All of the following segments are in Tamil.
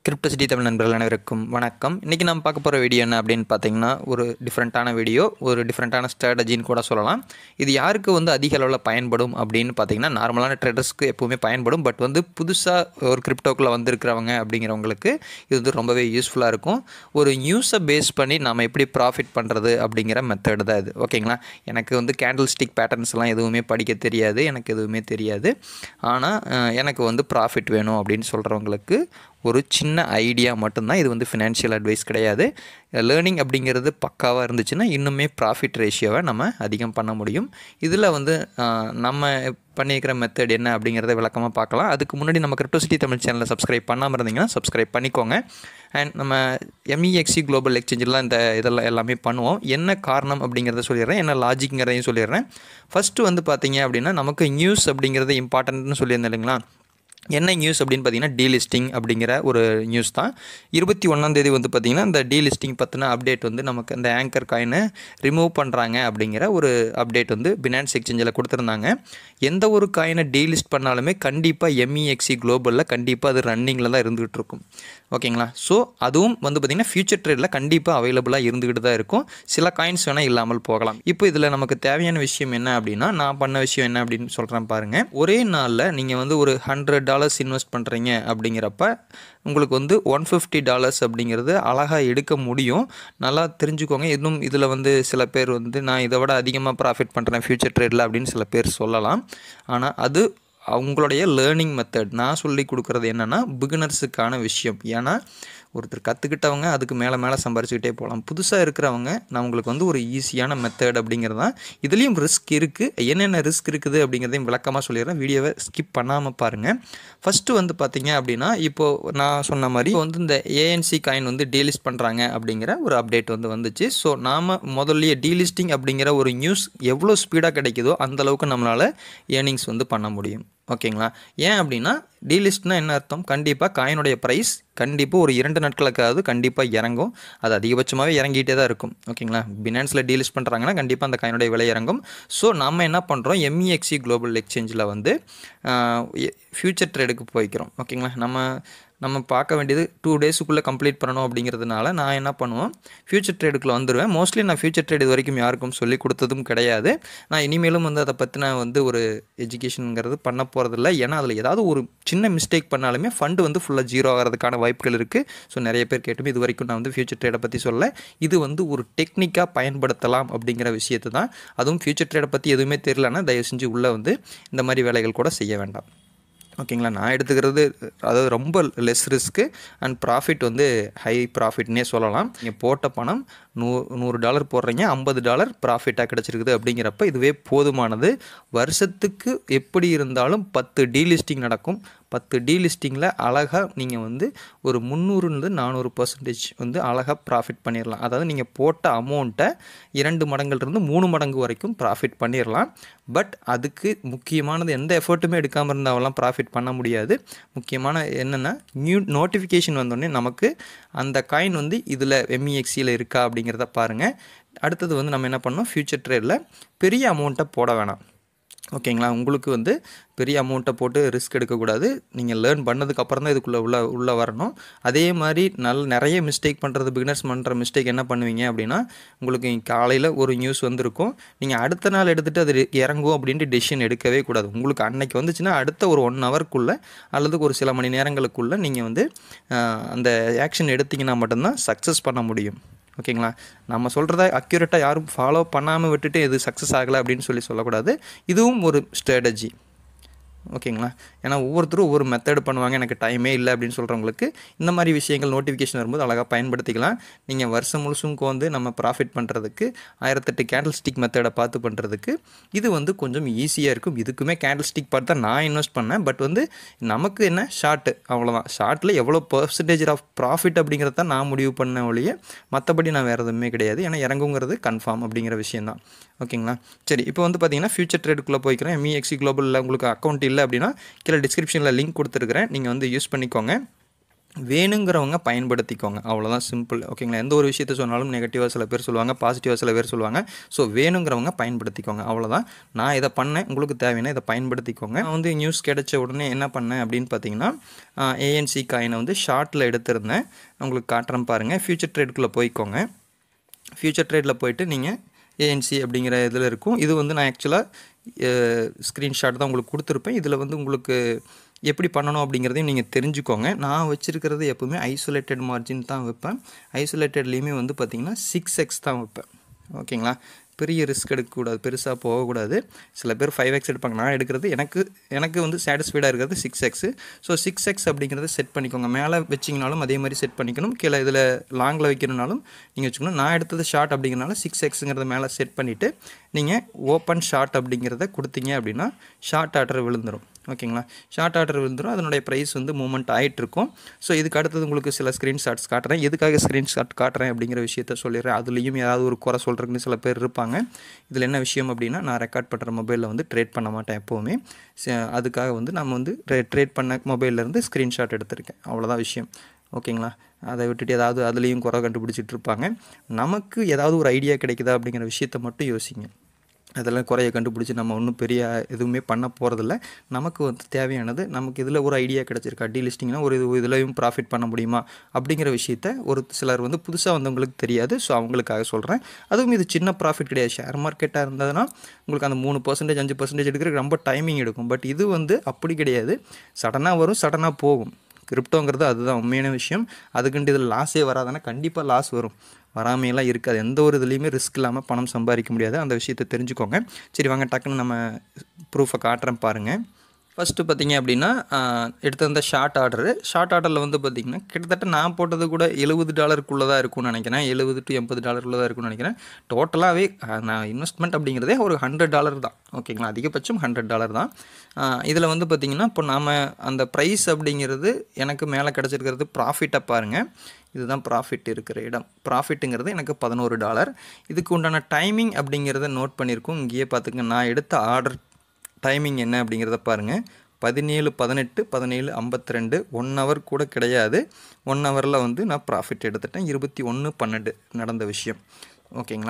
கிரிப்டசிட்டி தமிழ் நண்பர்கள் அனைவருக்கும் வணக்கம் இன்றைக்கி நம்ம பார்க்க போகிற வீடியோ என்ன அப்படின்னு பார்த்தீங்கன்னா ஒரு டிஃப்ரெண்ட்டான வீடியோ ஒரு டிஃப்ரெண்ட்டான ஸ்ட்ராட்டஜின்னு கூட சொல்லலாம் இது யாருக்கு வந்து அதிக அளவில் பயன்படும் அப்படின்னு பார்த்தீங்கன்னா நார்மலான ட்ரேடர்ஸ்க்கு எப்போவுமே பயன்படும் பட் வந்து புதுசாக ஒரு கிரிப்டோக்குள்ளே வந்திருக்கிறவங்க அப்படிங்கிறவங்களுக்கு இது வந்து ரொம்பவே யூஸ்ஃபுல்லாக இருக்கும் ஒரு நியூஸை பேஸ் பண்ணி நம்ம எப்படி ப்ராஃபிட் பண்ணுறது அப்படிங்கிற மெத்தட் தான் இது ஓகேங்களா எனக்கு வந்து கேண்டில் ஸ்டிக் பேட்டர்ன்ஸ்லாம் எதுவுமே படிக்க தெரியாது எனக்கு எதுவுமே தெரியாது ஆனால் அஹ், எனக்கு வந்து ப்ராஃபிட் வேணும் அப்படின்னு சொல்கிறவங்களுக்கு ஒரு சின்ன ஐடியா மட்டும்தான் இது வந்து ஃபினான்ஷியல் அட்வைஸ் கிடையாது லேர்னிங் அப்படிங்கிறது பக்காவாக இருந்துச்சுன்னா இன்னுமே ப்ராஃபிட் ரேஷியோவை நம்ம அதிகம் பண்ண முடியும் இதில் வந்து ஆஹ், நம்ம பண்ணியிருக்கிற மெத்தட் என்ன அப்படிங்கிறத விளக்கமாக பார்க்கலாம் அதுக்கு முன்னாடி நம்ம கிரிப்டோசிட்டி தமிழ் சேனலை சப்ஸ்கிரைப் பண்ணாமல் இருந்தீங்கன்னா சப்ஸ்கிரைப் பண்ணிக்கோங்க அண்ட் நம்ம எம்இஎக்சி குளோபல் எக்ஸ்சேஞ்செலாம் இந்த இதெல்லாம் எல்லாமே பண்ணுவோம் என்ன காரணம் அப்படிங்கிறத சொல்லிடுறேன் என்ன லாஜிக்ங்கிறதையும் சொல்லிடுறேன் ஃபஸ்ட்டு வந்து பார்த்தீங்க அப்படின்னா நமக்கு நியூஸ் அப்படிங்கிறது இம்பார்ட்டன்ட்னு சொல்லியிருந்தேன் இல்லைங்களா என்ன நியூஸ் அப்படின்னு பார்த்தீங்கன்னா டீலிஸ்டிங் அப்படிங்கிற ஒரு நியூஸ் தான் இருபத்தி ஒன்றாந்தேதி வந்து பார்த்திங்கன்னா இந்த டீலிஸ்டிங் பற்றின அப்டேட் வந்து நமக்கு அந்த ஆங்கர் காயினை ரிமூவ் பண்ணுறாங்க அப்படிங்கிற ஒரு அப்டேட் வந்து பினான்ஸ் எக்ஸ்சேஞ்சில் கொடுத்துருந்தாங்க எந்த ஒரு காயினை டீலிஸ்ட் பண்ணாலுமே கண்டிப்பாக எம்இஎக்சி குளோபலில் கண்டிப்பாக அது ரன்னிங்கில் தான் இருந்துகிட்டு இருக்கும் ஓகேங்களா ஸோ அதுவும் வந்து பார்த்திங்கன்னா ஃபியூச்சர் ட்ரேடில் கண்டிப்பாக அவைலபிளாக இருந்துக்கிட்டு தான் இருக்கும் சில காயின்ஸ் வேணால் இல்லாமல் போகலாம் இப்போ இதில் நமக்கு தேவையான விஷயம் என்ன அப்படின்னா நான் பண்ண விஷயம் என்ன அப்படின்னு சொல்கிறேன் பாருங்கள் ஒரே நாளில் நீங்கள் வந்து ஒரு ஹண்ட்ரட் டாலர்ஸ் இன்வெஸ்ட் பண்ணுறீங்க அப்படிங்கிறப்ப உங்களுக்கு வந்து ஒன் ஃபிஃப்டி டாலர்ஸ் அப்படிங்கிறது அழகாக எடுக்க முடியும் நல்லா தெரிஞ்சுக்கோங்க இன்னும் இதில் வந்து சில பேர் வந்து நான் இதை விட அதிகமாக ப்ராஃபிட் பண்ணுறேன் ஃபியூச்சர் ட்ரேடில் அப்படின்னு சில பேர் சொல்லலாம் ஆனால் அது அவங்களுடைய லேர்னிங் மெத்தட் நான் சொல்லி கொடுக்குறது என்னென்னா பிகினர்ஸுக்கான விஷயம் ஏன்னா ஒருத்தர் கற்றுக்கிட்டவங்க அதுக்கு மேலே மேலே சம்பாரிச்சுக்கிட்டே போகலாம் புதுசாக இருக்கிறவங்க நான் உங்களுக்கு வந்து ஒரு ஈஸியான மெத்தட் அப்படிங்கிறது தான் இதுலேயும் ரிஸ்க் இருக்குது என்னென்ன ரிஸ்க் இருக்குது அப்படிங்கிறதையும் விளக்கமாக சொல்லிடுறேன் வீடியோவை ஸ்கிப் பண்ணாமல் பாருங்கள் ஃபஸ்ட்டு வந்து பார்த்தீங்க அப்படின்னா இப்போது நான் சொன்ன மாதிரி இப்போ வந்து இந்த ஏஎன்சி காயின் வந்து டீலிஸ்ட் பண்ணுறாங்க அப்படிங்கிற ஒரு அப்டேட் வந்து வந்துச்சு ஸோ நாம் முதல்லயே டீலிஸ்டிங் அப்படிங்கிற ஒரு நியூஸ் எவ்வளோ ஸ்பீடாக கிடைக்குதோ அந்த அளவுக்கு நம்மளால் ஏர்னிங்ஸ் வந்து பண்ண முடியும் ஓகேங்களா ஏன் அப்படின்னா டீலிஸ்ட்னா என்ன அர்த்தம் கண்டிப்பாக காயினுடைய ப்ரைஸ் கண்டிப்பாக ஒரு இரண்டு நாட்களுக்காவது கண்டிப்பாக இறங்கும் அது அதிகபட்சமாகவே இறங்கிட்டே தான் இருக்கும் ஓகேங்களா பினான்ஸில் டீலிஸ்ட் பண்ணுறாங்கன்னா கண்டிப்பாக அந்த காயினுடைய விலை இறங்கும் ஸோ நம்ம என்ன பண்ணுறோம் எம்இஎக்சி குளோபல் எக்ஸ்சேஞ்சில் வந்து ஃப்யூச்சர் ட்ரேடுக்கு போய்க்கிறோம் ஓகேங்களா நம்ம நம்ம பார்க்க வேண்டியது டூ டேஸுக்குள்ளே கம்ப்ளீட் பண்ணணும் அப்படிங்கிறதுனால நான் என்ன பண்ணுவேன் ஃப்யூச்சர் ட்ரேடுக்குள்ளே வந்துடுவேன் மோஸ்ட்லி நான் ஃப்யூச்சர் ட்ரேட் இது வரைக்கும் யாருக்கும் சொல்லி கொடுத்ததும் கிடையாது நான் இனிமேலும் வந்து அதை பற்றின வந்து ஒரு எஜுகேஷனுங்கிறது பண்ண போகிறதில்ல ஏன்னா அதில் ஏதாவது ஒரு சின்ன மிஸ்டேக் பண்ணாலுமே ஃபண்டு வந்து ஃபுல்லாக ஜீரோ ஆகிறதுக்கான வாய்ப்புகள் இருக்குது ஸோ நிறைய பேர் கேட்டுமே இது வரைக்கும் நான் வந்து ஃப்யூச்சர் ட்ரேடை பற்றி சொல்ல இது வந்து ஒரு டெக்னிக்காக பயன்படுத்தலாம் அப்படிங்கிற விஷயத்தை தான் அதுவும் ஃப்யூச்சர் ட்ரேடை பற்றி எதுவுமே தெரியலன்னா தயவு செஞ்சு உள்ளே வந்து இந்த மாதிரி வேலைகள் கூட செய்ய வேண்டாம் ஓகேங்களா நான் எடுத்துக்கிறது அதாவது ரொம்ப லெஸ் ரிஸ்க்கு அண்ட் ப்ராஃபிட் வந்து ஹை ப்ராஃபிட்னே சொல்லலாம் நீங்கள் போட்ட பணம் நூ நூறு டாலர் போடுறீங்க ஐம்பது டாலர் ப்ராஃபிட்டாக கிடச்சிருக்குது அப்படிங்கிறப்ப இதுவே போதுமானது வருஷத்துக்கு எப்படி இருந்தாலும் பத்து டீலிஸ்டிங் நடக்கும் பத்து டீலிஸ்டிங்கில் அழகாக நீங்கள் வந்து ஒரு முந்நூறுலேருந்து நானூறு பர்சன்டேஜ் வந்து அழகாக ப்ராஃபிட் பண்ணிடலாம் அதாவது நீங்கள் போட்ட அமௌண்ட்டை இரண்டு மடங்குலேருந்து மூணு மடங்கு வரைக்கும் ப்ராஃபிட் பண்ணிடலாம் பட் அதுக்கு முக்கியமானது எந்த எஃபர்ட்டுமே எடுக்காமல் இருந்தாவெல்லாம் ப்ராஃபிட் பண்ண முடியாது முக்கியமான என்னென்னா நியூ நோட்டிஃபிகேஷன் வந்தோடனே நமக்கு அந்த காயின் வந்து இதில் எம்இஎக்சியில் இருக்கா அப்படிங்கிறத பாருங்கள் அடுத்தது வந்து நம்ம என்ன பண்ணோம் ஃப்யூச்சர் ட்ரேடில் பெரிய அமௌண்ட்டை போட வேணாம் ஓகேங்களா உங்களுக்கு வந்து பெரிய அமௌண்ட்டை போட்டு ரிஸ்க் எடுக்கக்கூடாது நீங்கள் லேர்ன் பண்ணதுக்கு அப்புறம் தான் இதுக்குள்ளே உள்ள உள்ளே வரணும் அதே மாதிரி நல்ல நிறைய மிஸ்டேக் பண்ணுறது பிகினர்ஸ் பண்ணுற மிஸ்டேக் என்ன பண்ணுவீங்க அப்படின்னா உங்களுக்கு காலையில் ஒரு நியூஸ் வந்திருக்கும் நீங்கள் அடுத்த நாள் எடுத்துகிட்டு அது இறங்கும் அப்படின்ட்டு டெசிஷன் எடுக்கவே கூடாது உங்களுக்கு அன்னைக்கு வந்துச்சுன்னா அடுத்த ஒரு ஒன் ஹவருக்குள்ளே அல்லது ஒரு சில மணி நேரங்களுக்குள்ளே நீங்கள் வந்து ஆஹ், அந்த ஆக்ஷன் எடுத்தீங்கன்னா மட்டும்தான் சக்ஸஸ் பண்ண முடியும் ஓகேங்களா நம்ம சொல்கிறத அக்யூரேட்டாக யாரும் ஃபாலோ பண்ணாமல் விட்டுட்டு இது சக்ஸஸ் ஆகலை அப்படின்னு சொல்லி சொல்லக்கூடாது இதுவும் ஒரு ஸ்ட்ராட்டஜி ஓகேங்களா ஏன்னா ஒவ்வொருத்தரும் ஒவ்வொரு மெத்தட் பண்ணுவாங்க எனக்கு டைமே இல்லை அப்படின்னு சொல்கிறவங்களுக்கு இந்த மாதிரி விஷயங்கள் நோட்டிஃபிகேஷன் வரும்போது அழகாக பயன்படுத்திக்கலாம் நீங்கள் வருஷம் முழுசும் வந்து நம்ம ப்ராஃபிட் பண்ணுறதுக்கு ஆயிரத்தெட்டு கேண்டில் ஸ்டிக் மெத்தடை பார்த்து பண்ணுறதுக்கு இது வந்து கொஞ்சம் ஈஸியாக இருக்கும் இதுக்குமே கேண்டில் ஸ்டிக் பார்த்து தான் நான் இன்வெஸ்ட் பண்ணேன் பட் வந்து நமக்கு என்ன ஷார்ட்டு அவ்வளோதான் ஷார்ட்டில் எவ்வளோ பர்சன்டேஜ் ஆஃப் ப்ராஃபிட் அப்படிங்கிறத தான் நான் முடிவு பண்ண ஒழிய மற்றபடி நான் வேறு எதுவுமே கிடையாது ஏன்னா இறங்குங்கிறது கன்ஃபார்ம் அப்படிங்கிற விஷயந்தான் ஓகேங்களா சரி இப்போ வந்து பார்த்தீங்கன்னா ஃபியூச்சர் ட்ரேடுக்குள்ளே போய்க்கிறேன் எம்இஎக்சி குளோபலில் உங்களுக்கு அக்கௌண்ட் இல்லை அப்படின்னா கீழே டிஸ்கிரிப்ஷனில் லிங்க் கொடுத்துருக்குறேன் நீங்கள் வந்து யூஸ் பண்ணிக்கோங்க வேணுங்கிறவங்க பயன்படுத்திக்கோங்க அவ்வளோதான் சிம்பிள் ஓகேங்களா எந்த ஒரு விஷயத்த சொன்னாலும் நெகட்டிவாக சில பேர் சொல்லுவாங்க பாசிட்டிவாக சில பேர் சொல்லுவாங்க ஸோ வேணுங்கிறவங்க பயன்படுத்திக்கோங்க அவ்வளோதான் நான் இதை பண்ணேன் உங்களுக்கு தேவைன்னா இதை பயன்படுத்திக்கோங்க நான் வந்து நியூஸ் கிடைச்ச உடனே என்ன பண்ணேன் அப்படின்னு பார்த்தீங்கன்னா ஏஎன்சி காயினை வந்து ஷார்ட்டில் எடுத்திருந்தேன் உங்களுக்கு காட்டுறேன் பாருங்கள் ஃபியூச்சர் ட்ரேடுக்குள்ளே போய்க்கோங்க ஃபியூச்சர் ட்ரேடில் போயிட்டு நீங்கள் ஏஎன்சி அப்படிங்கிற இதில் இருக்கும் இது வந்து நான் ஆக்சுவலாக ஸ்க்ரீன்ஷாட் தான் உங்களுக்கு கொடுத்துருப்பேன் இதில் வந்து உங்களுக்கு எப்படி பண்ணணும் அப்படிங்கிறதையும் நீங்கள் தெரிஞ்சுக்கோங்க நான் வச்சுருக்கிறது எப்போவுமே ஐசோலேட்டட் மார்ஜின் தான் வைப்பேன் ஐசோலேட்டட்லேயுமே வந்து பார்த்திங்கன்னா சிக்ஸ் எக்ஸ் தான் வைப்பேன் ஓகேங்களா பெரிய ரிஸ்க் எடுக்கக்கூடாது பெருசாக போகக்கூடாது சில பேர் ஃபைவ் எக்ஸ் எடுப்பாங்க நான் எடுக்கிறது எனக்கு எனக்கு வந்து சாட்டிஸ்ஃபைடாக இருக்கிறது six x so six x அப்படிங்கிறத செட் பண்ணிக்கோங்க மேலே வச்சிங்கனாலும் அதே மாதிரி செட் பண்ணிக்கணும் கீழே இதில் லாங்கில் வைக்கணுனாலும் நீங்கள் வச்சுக்கணும் நான் எடுத்தது ஷார்ட் அப்படிங்கிறனால சிக்ஸ் எக்ஸுங்கிறத மேலே செட் பண்ணிவிட்டு நீங்கள் ஓப்பன் ஷார்ட் அப்படிங்கிறத கொடுத்தீங்க அப்படின்னா ஷார்ட் ஆர்டர் விழுந்துடும் ஓகேங்களா ஷார்ட் ஆர்டர் விழுந்துடும் அதனுடைய ப்ரைஸ் வந்து மூவ்மெண்ட் ஆகிட்டு இருக்கும் ஸோ இதுக்கு அடுத்தது உங்களுக்கு சில ஸ்க்ரீன்ஷாட்ஸ் காட்டுறேன் எதுக்காக ஸ்க்ரீன்ஷாட் காட்டுறேன் அப்படிங்கிற விஷயத்த சொல்லிடுறேன் அதுலேயும் ஏதாவது ஒரு குறை சொல்கிறதுக்குன்னு சில பேர் இருப்பாங்க இதில் என்ன விஷயம் அப்படின்னா நான் ரெக்கார்ட் பண்ணுற மொபைலில் வந்து ட்ரேட் பண்ண மாட்டேன் எப்போவுமே அதுக்காக வந்து நம்ம வந்து ட்ரேட் பண்ண மொபைல்லேருந்து ஸ்க்ரீன்ஷாட் எடுத்திருக்கேன் அவ்வளோதான் விஷயம் ஓகேங்களா அதை விட்டுட்டு ஏதாவது அதுலேயும் குறை கண்டுபிடிச்சிட்டு இருப்பாங்க நமக்கு ஏதாவது ஒரு ஐடியா கிடைக்குதா அப்படிங்கிற விஷயத்த மட்டும் யோசிங்க அதெல்லாம் குறைய கண்டுபிடிச்சி நம்ம ஒன்றும் பெரிய எதுவுமே பண்ண போகிறதில்ல நமக்கு வந்து தேவையானது நமக்கு இதில் ஒரு ஐடியா கிடச்சிருக்கா டீலிஸ்டிங்னா ஒரு இது இதுலையும் ப்ராஃபிட் பண்ண முடியுமா அப்படிங்கிற விஷயத்த ஒரு சிலர் வந்து புதுசாக வந்தவங்களுக்கு தெரியாது ஸோ அவங்களுக்காக சொல்கிறேன் அதுவும் இது சின்ன ப்ராஃபிட் கிடையாது ஷேர் மார்க்கெட்டாக இருந்ததுன்னா உங்களுக்கு அந்த மூணு பர்சன்டேஜ் அஞ்சு பர்சன்டேஜ் எடுக்கிறதுக்கு ரொம்ப டைமிங் எடுக்கும் பட் இது வந்து அப்படி கிடையாது சடனாக வரும் சடனாக போகும் கிரிப்டோங்கிறது அதுதான் உண்மையான விஷயம் அதுக்குன்ட்டு இதில் லாஸே வராதுன்னா கண்டிப்பாக லாஸ் வரும் வராமையெல்லாம் இருக்காது எந்த ஒரு இதுலேயுமே ரிஸ்க் இல்லாமல் பணம் சம்பாதிக்க முடியாது அந்த விஷயத்தை தெரிஞ்சுக்கோங்க சரி வாங்க டக்குன்னு நம்ம ப்ரூஃபை காட்டுறேன் பாருங்கள் ஃபஸ்ட்டு பார்த்தீங்க அப்படின்னா எடுத்திருந்த ஷார்ட் ஆர்டரு ஷார்ட் ஆர்டரில் வந்து பார்த்திங்கன்னா கிட்டத்தட்ட நான் போட்டது கூட எழுபது டாலருக்குள்ளே தான் இருக்கும்னு நினைக்கிறேன் எழுபது டு எண்பது டாலருக்குள்ளே தான் இருக்கும்னு நினைக்கிறேன் டோட்டலாகவே நான் இன்வெஸ்ட்மெண்ட் அப்படிங்கிறதே ஒரு ஹண்ட்ரட் டாலர் தான் ஓகேங்களா அதிகபட்சம் ஹண்ட்ரட் டாலர் தான் இதில் வந்து பார்த்திங்கன்னா இப்போ நாம் அந்த ப்ரைஸ் அப்படிங்கிறது எனக்கு மேலே கிடச்சிருக்கிறது ப்ராஃபிட்டை பாருங்கள் இதுதான் ப்ராஃபிட் இருக்கிற இடம் ப்ராஃபிட்டுங்கிறது எனக்கு பதினோரு டாலர் இதுக்கு உண்டான டைமிங் அப்படிங்கிறத நோட் பண்ணியிருக்கோம் இங்கேயே பார்த்துங்க நான் எடுத்த ஆர்டர் டைமிங் என்ன அப்படிங்கிறத பாருங்கள் பதினேழு பதினெட்டு பதினேழு ஐம்பத்தி ரெண்டு ஒன் ஹவர் கூட கிடையாது ஒன் ஹவரில் வந்து நான் ப்ராஃபிட் எடுத்துட்டேன் இருபத்தி ஒன்று பன்னெண்டு நடந்த விஷயம் ஓகேங்களா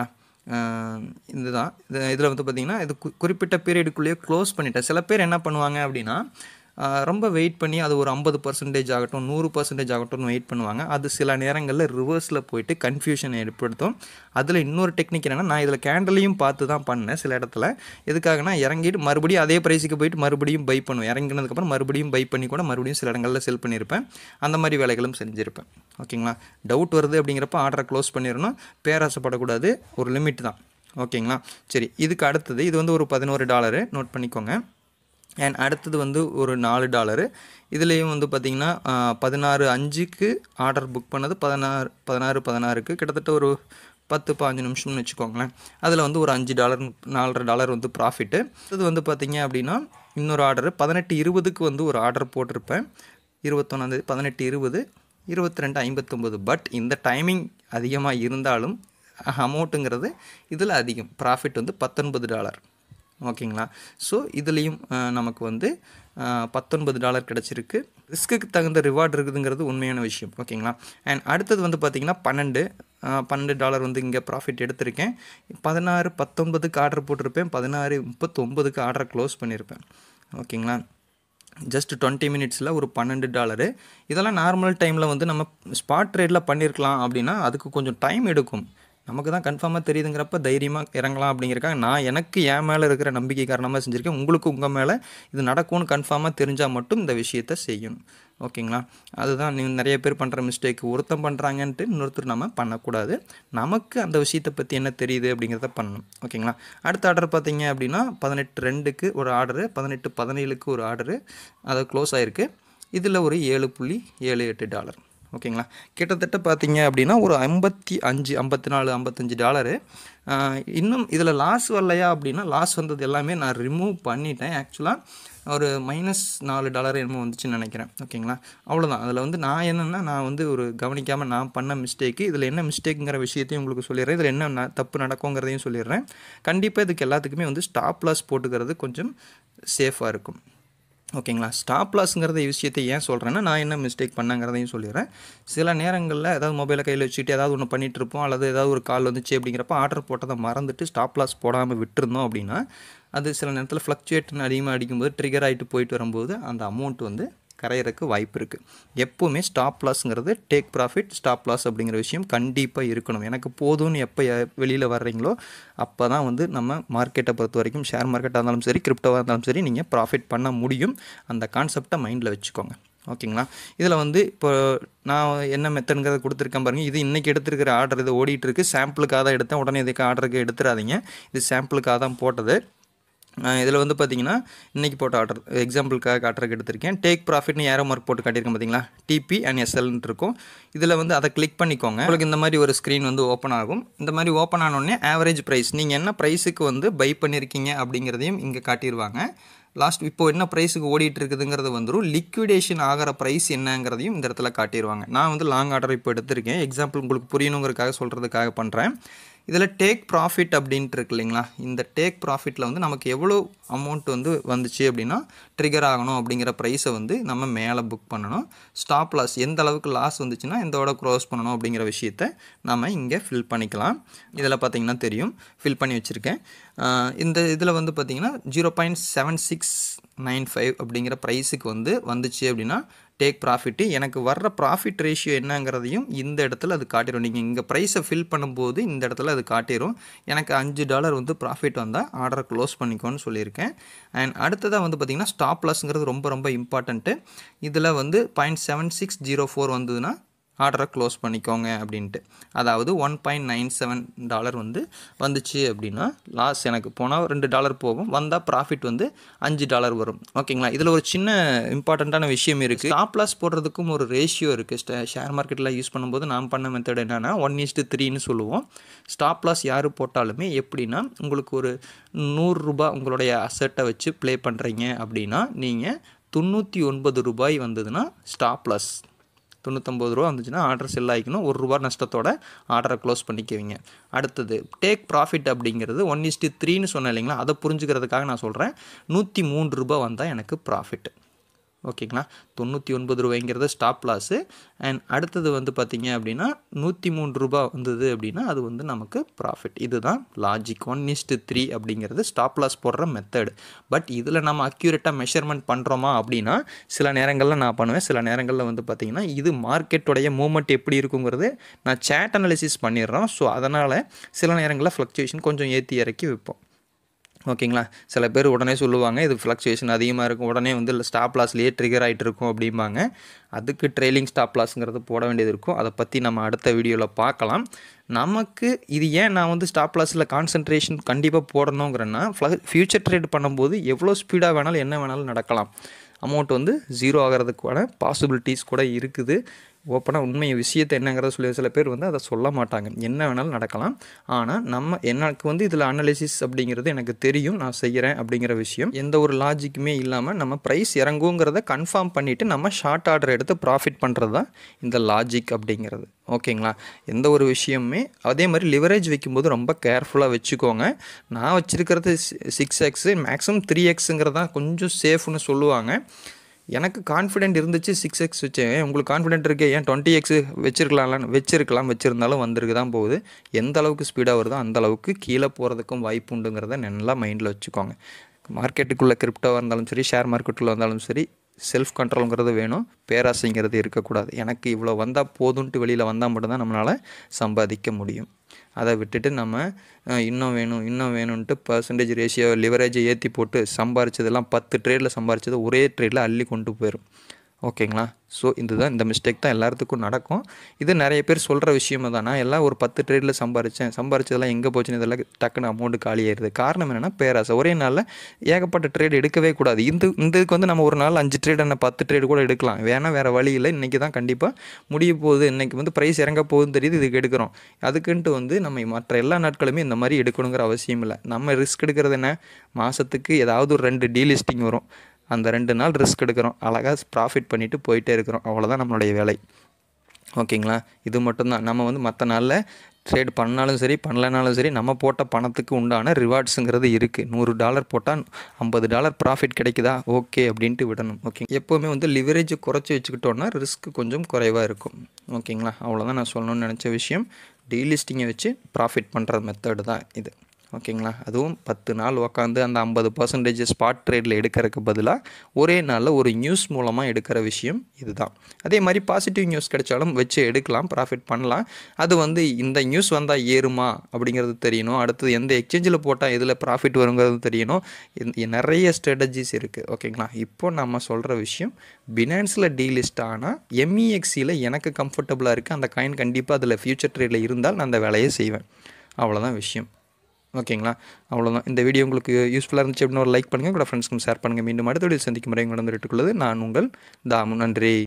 இதுதான் இது இதில் வந்து பார்த்திங்கன்னா இது குறிப்பிட்ட பீரியடுக்குள்ளேயே க்ளோஸ் பண்ணிட்டேன் சில பேர் என்ன பண்ணுவாங்க அப்படின்னா ரொம்ப வெயிட் பண்ணி அது ஒரு ஐம்பது பர்சன்டேஜ் ஆகட்டும் நூறு பர்சன்டேஜ் ஆகட்டும் வெயிட் பண்ணுவாங்க அது சில நேரங்களில் ரிவர்ஸில் போயிட்டு கன்ஃபியூஷன் ஏற்படுத்தும் அதில் இன்னொரு டெக்னிக் என்னென்னா நான் இதில் கேண்டலையும் பார்த்து தான் பண்ணேன் சில இடத்துல எதுக்காகனா இறங்கிட்டு மறுபடியும் அதே ப்ரைஸுக்கு போயிட்டு மறுபடியும் பை பண்ணுவேன் இறங்கினதுக்கப்புறம் மறுபடியும் பை பண்ணி கூட மறுபடியும் சில இடங்களில் செல் பண்ணியிருப்பேன் அந்த மாதிரி வேலைகளும் செஞ்சுருப்பேன் ஓகேங்களா டவுட் வருது அப்படிங்கிறப்ப ஆர்டரை க்ளோஸ் பண்ணிடணும் பேராசைப்படக்கூடாது ஒரு லிமிட் தான் ஓகேங்களா சரி இதுக்கு அடுத்தது இது வந்து ஒரு பதினோரு டாலரு நோட் பண்ணிக்கோங்க அண்ட் அடுத்தது வந்து ஒரு நாலு டாலரு இதுலேயும் வந்து பார்த்திங்கன்னா பதினாறு அஞ்சுக்கு ஆர்டர் புக் பண்ணது பதினாறு பதினாறு பதினாறுக்கு கிட்டத்தட்ட ஒரு பத்து பாஞ்சு நிமிஷம்னு வச்சுக்கோங்களேன் அதில் வந்து ஒரு அஞ்சு டாலர் நாலரை டாலர் வந்து ப்ராஃபிட்டு இது வந்து பார்த்திங்க அப்படின்னா இன்னொரு ஆர்டர் பதினெட்டு இருபதுக்கு வந்து ஒரு ஆர்டர் போட்டிருப்பேன் இருபத்தொன்னாந்தேதி பதினெட்டு இருபது இருபத்தி ரெண்டு ஐம்பத்தொம்பது பட் இந்த டைமிங் அதிகமாக இருந்தாலும் அமௌண்ட்டுங்கிறது இதில் அதிகம் ப்ராஃபிட் வந்து பத்தொன்பது டாலர் ஓகேங்களா ஸோ இதுலேயும் நமக்கு வந்து பத்தொன்பது டாலர் கிடச்சிருக்கு ரிஸ்க்குக்கு தகுந்த ரிவார்டு இருக்குதுங்கிறது உண்மையான விஷயம் ஓகேங்களா அண்ட் அடுத்தது வந்து பார்த்திங்கன்னா பன்னெண்டு பன்னெண்டு டாலர் வந்து இங்கே ப்ராஃபிட் எடுத்திருக்கேன் பதினாறு பத்தொன்பதுக்கு ஆர்டர் போட்டிருப்பேன் பதினாறு முப்பத்தொம்பதுக்கு ஆர்டரை க்ளோஸ் பண்ணியிருப்பேன் ஓகேங்களா ஜஸ்ட் டுவெண்ட்டி மினிட்ஸில் ஒரு பன்னெண்டு டாலரு இதெல்லாம் நார்மல் டைமில் வந்து நம்ம ஸ்பாட் ட்ரேடில் பண்ணியிருக்கலாம் அப்படின்னா அதுக்கு கொஞ்சம் டைம் எடுக்கும் நமக்கு தான் கன்ஃபார்மாக தெரியுதுங்கிறப்ப தைரியமாக இறங்கலாம் அப்படிங்கிறக்காக நான் எனக்கு என் மேலே இருக்கிற நம்பிக்கை காரணமாக செஞ்சுருக்கேன் உங்களுக்கு உங்கள் மேலே இது நடக்கும்னு கன்ஃபார்மாக தெரிஞ்சால் மட்டும் இந்த விஷயத்த செய்யணும் ஓகேங்களா அதுதான் நீ நிறைய பேர் பண்ணுற மிஸ்டேக் ஒருத்தன் பண்ணுறாங்கன்ட்டு இன்னொருத்தர் நம்ம பண்ணக்கூடாது நமக்கு அந்த விஷயத்தை பற்றி என்ன தெரியுது அப்படிங்கிறத பண்ணணும் ஓகேங்களா அடுத்த ஆர்டர் பார்த்தீங்க அப்படின்னா பதினெட்டு ரெண்டுக்கு ஒரு ஆர்டரு பதினெட்டு பதினேழுக்கு ஒரு ஆர்டரு அது க்ளோஸ் ஆகிருக்கு இதில் ஒரு ஏழு புள்ளி ஏழு எட்டு டாலர் ஓகேங்களா கிட்டத்தட்ட பார்த்தீங்க அப்படின்னா ஒரு ஐம்பத்தி அஞ்சு ஐம்பத்தி நாலு ஐம்பத்தஞ்சு டாலரு இன்னும் இதில் லாஸ் வரலையா அப்படின்னா லாஸ் வந்தது எல்லாமே நான் ரிமூவ் பண்ணிட்டேன் ஆக்சுவலாக ஒரு மைனஸ் நாலு டாலர் என்னமோ வந்துச்சுன்னு நினைக்கிறேன் ஓகேங்களா அவ்வளோதான் அதில் வந்து நான் என்னென்னா நான் வந்து ஒரு கவனிக்காமல் நான் பண்ண மிஸ்டேக்கு இதில் என்ன மிஸ்டேக்குங்கிற விஷயத்தையும் உங்களுக்கு சொல்லிடுறேன் இதில் என்ன தப்பு நடக்குங்கிறதையும் சொல்லிடுறேன் கண்டிப்பாக இதுக்கு எல்லாத்துக்குமே வந்து ஸ்டாப் லாஸ் போட்டுக்கிறது கொஞ்சம் சேஃபாக இருக்கும் ஓகேங்களா ஸ்டாப் லாஸ்ங்கிறத விஷயத்தை ஏன் சொல்கிறேன்னா நான் என்ன மிஸ்டேக் பண்ணங்கிறதையும் சொல்லிடுறேன் சில நேரங்களில் ஏதாவது மொபைலை கையில் வச்சுட்டு ஏதாவது ஒன்று பண்ணிகிட்டு இருப்போம் அல்லது ஏதாவது ஒரு கால் வந்துச்சு அப்படிங்கிறப்ப ஆர்டர் போட்டதை மறந்துட்டு ஸ்டாப் லாஸ் போடாமல் விட்டுருந்தோம் அப்படின்னா அது சில நேரத்தில் ஃப்ளக்சுவேட்னு அதிகமாக அடிக்கும்போது ட்ரிகர் ஆகிட்டு போயிட்டு வரும்போது அந்த அமௌண்ட் வந்து கரையிறதுக்கு வாய்ப்பு இருக்குது எப்போவுமே ஸ்டாப் லாஸ்ங்கிறது டேக் ப்ராஃபிட் ஸ்டாப் லாஸ் அப்படிங்கிற விஷயம் கண்டிப்பாக இருக்கணும் எனக்கு போதும்னு எப்போ வெளியில் வர்றீங்களோ அப்போ தான் வந்து நம்ம மார்க்கெட்டை பொறுத்த வரைக்கும் ஷேர் மார்க்கெட்டாக இருந்தாலும் சரி கிரிப்டோவாக இருந்தாலும் சரி நீங்கள் ப்ராஃபிட் பண்ண முடியும் அந்த கான்செப்டை மைண்டில் வச்சுக்கோங்க ஓகேங்களா இதில் வந்து இப்போ நான் என்ன மெத்தடுங்கிறத கொடுத்துருக்கேன் பாருங்கள் இது இன்றைக்கி எடுத்துருக்கிற ஆர்டர் இது ஓடிட்டு இருக்கு சாம்பிளுக்காக தான் எடுத்தேன் உடனே இதுக்கு ஆர்டருக்கு எடுத்துடாதீங்க இது சாம்பிளுக்காக தான் போட்டது இதில் வந்து பார்த்தீங்கன்னா இன்றைக்கி போட்ட ஆர்டர் எக்ஸாம்பிளுக்காக காட்டுறதுக்கு எடுத்திருக்கேன் டேக் ப்ராஃபிட்னு ஏரோ மார்க் போட்டு காட்டியிருக்கேன் பார்த்தீங்களா டிபி அண்ட் எஸ்எல்னு இருக்கும் இதில் வந்து அதை கிளிக் பண்ணிக்கோங்க உங்களுக்கு இந்த மாதிரி ஒரு ஸ்க்ரீன் வந்து ஓப்பன் ஆகும் இந்த மாதிரி ஓப்பன் ஆனோடனே ஆவரேஜ் ப்ரைஸ் நீங்கள் என்ன ப்ரைஸுக்கு வந்து பை பண்ணியிருக்கீங்க அப்படிங்கிறதையும் இங்கே காட்டிடுவாங்க லாஸ்ட் இப்போ என்ன ப்ரைஸுக்கு ஓடிட்டு இருக்குதுங்கிறது வந்துடும் லிக்விடேஷன் ஆகிற ப்ரைஸ் என்னங்கிறதையும் இந்த இடத்துல காட்டிடுவாங்க நான் வந்து லாங் ஆர்டர் இப்போ எடுத்திருக்கேன் எக்ஸாம்பிள் உங்களுக்கு புரியணுங்கிறதுக்காக சொல்கிறதுக்காக பண்ணுறேன் இதில் டேக் ப்ராஃபிட் அப்படின்ட்டு இருக்கு இல்லைங்களா இந்த டேக் ப்ராஃபிட்டில் வந்து நமக்கு எவ்வளோ அமௌண்ட் வந்து வந்துச்சு அப்படின்னா ட்ரிகர் ஆகணும் அப்படிங்கிற ப்ரைஸை வந்து நம்ம மேலே புக் பண்ணணும் ஸ்டாப் லாஸ் எந்த அளவுக்கு லாஸ் வந்துச்சுன்னா எந்தோட க்ளோஸ் பண்ணணும் அப்படிங்கிற விஷயத்த நம்ம இங்கே ஃபில் பண்ணிக்கலாம் இதில் பார்த்தீங்கன்னா தெரியும் ஃபில் பண்ணி வச்சுருக்கேன் இந்த இதில் வந்து பார்த்திங்கன்னா zero point seven six nine five அப்படிங்கிற ப்ரைஸுக்கு வந்து வந்துச்சு அப்படின்னா டேக் ப்ராஃபிட்டு எனக்கு வர்ற ப்ராஃபிட் ரேஷியோ என்னங்கிறதையும் இந்த இடத்துல அது காட்டிடும் நீங்கள் இங்கே ப்ரைஸை ஃபில் பண்ணும்போது இந்த இடத்துல அது காட்டிடும் எனக்கு அஞ்சு டாலர் வந்து ப்ராஃபிட் வந்தால் ஆர்டரை க்ளோஸ் பண்ணிக்கோன்னு சொல்லியிருக்கேன் அண்ட் அடுத்ததாக வந்து பார்த்திங்கன்னா ஸ்டாப் லாஸ்ங்கிறது ரொம்ப ரொம்ப இம்பார்ட்டண்ட்டு இதில் வந்து point seven six zero four வந்ததுன்னா ஆர்டரை க்ளோஸ் பண்ணிக்கோங்க அப்படின்ட்டு அதாவது one point nine seven dollar வந்து வந்துச்சு அப்படின்னா லாஸ் எனக்கு போனால் ரெண்டு டாலர் போகும் வந்தால் ப்ராஃபிட் வந்து அஞ்சு டாலர் வரும் ஓகேங்களா இதில் ஒரு சின்ன இம்பார்ட்டண்ட்டான விஷயம் இருக்குது ஸ்டாப் லாஸ் போடுறதுக்கும் ஒரு ரேஷியோ இருக்குது ஷேர் மார்க்கெட்டில் யூஸ் பண்ணும்போது நான் பண்ண மெத்தட் என்னென்னா ஒன் இஸ்ட்டு த்ரீன்னு சொல்லுவோம் ஸ்டாப் லாஸ் யார் போட்டாலுமே எப்படின்னா உங்களுக்கு ஒரு நூறுரூபா உங்களுடைய அசட்டை வச்சு ப்ளே பண்ணுறீங்க அப்படின்னா நீங்கள் தொண்ணூற்றி ஒன்பது ரூபாய் வந்ததுன்னா ஸ்டாப் லாஸ் தொண்ணூத்தொம்பது ரூபா வந்துச்சுன்னா ஆர்டர் செல் ஆகிக்கணும் ஒரு ரூபா நஷ்டத்தோட ஆர்டரை க்ளோஸ் பண்ணிக்குவீங்க அடுத்தது டேக் ப்ராஃபிட் அப்படிங்கிறது ஒன் இஸ்டி த்ரீன்னு சொன்னேன் இல்லைங்களா அதை புரிஞ்சுக்கிறதுக்காக நான் சொல்கிறேன் நூற்றி மூன்று ரூபா வந்தால் எனக்கு ப்ராஃபிட் ஓகேங்களா தொண்ணூற்றி ஒன்பது ரூபாய்ங்கிறது ஸ்டாப் லாஸு அண்ட் அடுத்தது வந்து பார்த்திங்க அப்படின்னா நூற்றி மூன்று ரூபா வந்தது அப்படின்னா அது வந்து நமக்கு ப்ராஃபிட் இதுதான் லாஜிக் ஒன் இஸ்ட்டு த்ரீ அப்படிங்கிறது ஸ்டாப் லாஸ் போடுற மெத்தட் பட் இதில் நம்ம அக்யூரேட்டாக மெஷர்மெண்ட் பண்ணுறோமா அப்படின்னா சில நேரங்களில் நான் பண்ணுவேன் சில நேரங்களில் வந்து பார்த்திங்கன்னா இது மார்க்கெட்டுடைய மூமெண்ட் எப்படி இருக்குங்கிறது நான் சேட் அனாலிசிஸ் பண்ணிடுறோம் ஸோ அதனால் சில நேரங்களில் ஃப்ளக்சுவேஷன் கொஞ்சம் ஏற்றி இறக்கி வைப்போம் ஓகேங்களா சில பேர் உடனே சொல்லுவாங்க இது ஃப்ளக்சுவேஷன் அதிகமாக இருக்கும் உடனே வந்து இல்லை ஸ்டாப் லாஸ்லேயே ட்ரிகர் ஆகிட்டு இருக்கும் அப்படிம்பாங்க அதுக்கு ட்ரெயிலிங் ஸ்டாப் லாஸ்ங்கிறது போட வேண்டியது இருக்கும் அதை பற்றி நம்ம அடுத்த வீடியோவில் பார்க்கலாம் நமக்கு இது ஏன் நான் வந்து ஸ்டாப் லாஸில் கான்சன்ட்ரேஷன் கண்டிப்பாக போடணுங்கிறேன்னா ஃப்யூச்சர் ட்ரேட் பண்ணும்போது எவ்வளோ ஸ்பீடாக வேணாலும் என்ன வேணாலும் நடக்கலாம் அமௌண்ட் வந்து ஜீரோ ஆகிறதுக்கான பாசிபிலிட்டிஸ் கூட இருக்குது ஓப்பனாக உண்மை விஷயத்தை என்னங்கிறத சொல்லி சில பேர் வந்து அதை சொல்ல மாட்டாங்க என்ன வேணாலும் நடக்கலாம் ஆனால் நம்ம எனக்கு வந்து இதில் அனாலிசிஸ் அப்படிங்கிறது எனக்கு தெரியும் நான் செய்கிறேன் அப்படிங்கிற விஷயம் எந்த ஒரு லாஜிக்குமே இல்லாமல் நம்ம ப்ரைஸ் இறங்குங்கிறத கன்ஃபார்ம் பண்ணிவிட்டு நம்ம ஷார்ட் ஆர்டர் எடுத்து ப்ராஃபிட் பண்ணுறது தான் இந்த லாஜிக் அப்படிங்கிறது ஓகேங்களா எந்த ஒரு விஷயமுமே அதே மாதிரி லிவரேஜ் வைக்கும்போது ரொம்ப கேர்ஃபுல்லாக வச்சுக்கோங்க நான் வச்சுருக்கிறது சிக்ஸ் எக்ஸு மேக்ஸிமம் த்ரீ எக்ஸுங்கிறது தான் கொஞ்சம் சேஃப்னு சொல்லுவாங்க எனக்கு கான்ஃபிடென்ட் இருந்துச்சு சிக்ஸ் எக்ஸ் வச்சேன் உங்களுக்கு கான்ஃபிடென்ட் இருக்கே ஏன் டுவெண்ட்டி எக்ஸ் வச்சிருக்கலாம்லான்னு வச்சிருக்கலாம் வச்சுருந்தாலும் வந்திருக்கு தான் போகுது எந்த அளவுக்கு ஸ்பீடாக வருதோ அந்த அளவுக்கு கீழே போகிறதுக்கும் வாய்ப்பு உண்டுங்கிறத நல்லா மைண்டில் வச்சுக்கோங்க மார்க்கெட்டுக்குள்ளே கிரிப்டோவாக இருந்தாலும் சரி ஷேர் மார்க்கெட்டுக்குள்ளே வந்தாலும் சரி செல்ஃப் கண்ட்ரோலுங்கிறது வேணும் பேராசைங்கிறது இருக்கக்கூடாது எனக்கு இவ்வளோ வந்தால் போதுன்ட்டு வெளியில் வந்தால் மட்டும்தான் நம்மளால் சம்பாதிக்க முடியும் அதை விட்டுட்டு நம்ம இன்னும் வேணும் இன்னும் வேணும்ன்ட்டு பர்சன்டேஜ் ரேஷியோ லிவரேஜை ஏற்றி போட்டு சம்பாரிச்சதெல்லாம் பத்து ட்ரேடில் சம்பாரிச்சது ஒரே ட்ரேடில் அள்ளி கொண்டு போயிடும் ஓகேங்களா ஸோ இதுதான் இந்த மிஸ்டேக் தான் எல்லாத்துக்கும் நடக்கும் இது நிறைய பேர் சொல்கிற விஷயமா தான் நான் எல்லாம் ஒரு பத்து ட்ரேடில் சம்பாரித்தேன் சம்பாரிச்சதெல்லாம் எங்கே போச்சுன்னு இதெல்லாம் டக்குன்னு அமௌண்ட்டு காலி ஆயிடுது காரணம் என்னென்னா பேராசை ஒரே நாளில் ஏகப்பட்ட ட்ரேட் எடுக்கவே கூடாது இந்த இந்த இதுக்கு வந்து நம்ம ஒரு நாள் அஞ்சு ட்ரேட் என்ன பத்து ட்ரேடு கூட எடுக்கலாம் வேணால் வேறு வழி இல்லை இன்றைக்கி தான் கண்டிப்பாக முடிய போகுது இன்றைக்கி வந்து ப்ரைஸ் இறங்க போகுதுன்னு தெரியுது இதுக்கு எடுக்கிறோம் அதுக்குன்ட்டு வந்து நம்ம மற்ற எல்லா நாட்களுமே இந்த மாதிரி எடுக்கணுங்கிற அவசியம் இல்லை நம்ம ரிஸ்க் எடுக்கிறது என்ன மாதத்துக்கு ஏதாவது ஒரு ரெண்டு டீலிஸ்டிங் வரும் அந்த ரெண்டு நாள் ரிஸ்க் எடுக்கிறோம் அழகாக ப்ராஃபிட் பண்ணிவிட்டு போயிட்டே இருக்கிறோம் அவ்வளோதான் நம்மளுடைய வேலை ஓகேங்களா இது மட்டும்தான் நம்ம வந்து மற்ற நாளில் ட்ரேட் பண்ணாலும் சரி பண்ணலனாலும் சரி நம்ம போட்ட பணத்துக்கு உண்டான ரிவார்ட்ஸுங்கிறது இருக்குது நூறு டாலர் போட்டால் ஐம்பது டாலர் ப்ராஃபிட் கிடைக்குதா ஓகே அப்படின்ட்டு விடணும் ஓகே எப்போவுமே வந்து லிவரேஜ் குறைச்சி வச்சுக்கிட்டோன்னா ரிஸ்க் கொஞ்சம் குறைவாக இருக்கும் ஓகேங்களா அவ்வளோதான் நான் சொல்லணும்னு நினச்ச விஷயம் டீலிஸ்டிங்கை வச்சு ப்ராஃபிட் பண்ணுற மெத்தடு தான் இது ஓகேங்களா அதுவும் பத்து நாள் உக்காந்து அந்த ஐம்பது பர்சன்டேஜ் ஸ்பாட் ட்ரேடில் எடுக்கிறதுக்கு பதிலாக ஒரே நாளில் ஒரு நியூஸ் மூலமாக எடுக்கிற விஷயம் இதுதான் அதே மாதிரி பாசிட்டிவ் நியூஸ் கிடைச்சாலும் வச்சு எடுக்கலாம் ப்ராஃபிட் பண்ணலாம் அது வந்து இந்த நியூஸ் வந்தால் ஏறுமா அப்படிங்கிறது தெரியணும் அடுத்தது எந்த எக்ஸ்சேஞ்சில் போட்டால் எதில் ப்ராஃபிட் வருங்கிறது தெரியணும் இந்த- நிறைய ஸ்ட்ராட்டஜிஸ் இருக்குது ஓகேங்களா இப்போ நம்ம சொல்கிற விஷயம் பினான்ஸில் டீலிஸ்ட் ஆனால் எம்இஎக்ஸியில் எனக்கு கம்ஃபர்டபுளாக இருக்குது அந்த காயின் கண்டிப்பாக அதில் ஃபியூச்சர் ட்ரேடில் இருந்தால் நான் அந்த வேலையை செய்வேன் அவ்வளோதான் விஷயம் ஓகேங்களா அவ்வளோதான் இந்த வீடியோ உங்களுக்கு யூஸ்ஃபுல்லாக இருந்துச்சு அப்படின்னு ஒரு லைக் பண்ணுங்கள் உங்களோட ஃப்ரெண்ட்ஸ்க்கும் ஷேர் பண்ணுங்கள் மீண்டும் அடுத்த வீடியோ சந்திக்கும் முறை உங்களிடம் விட்டுக்கொள்வது நான் உங்கள் தாமு நன்றி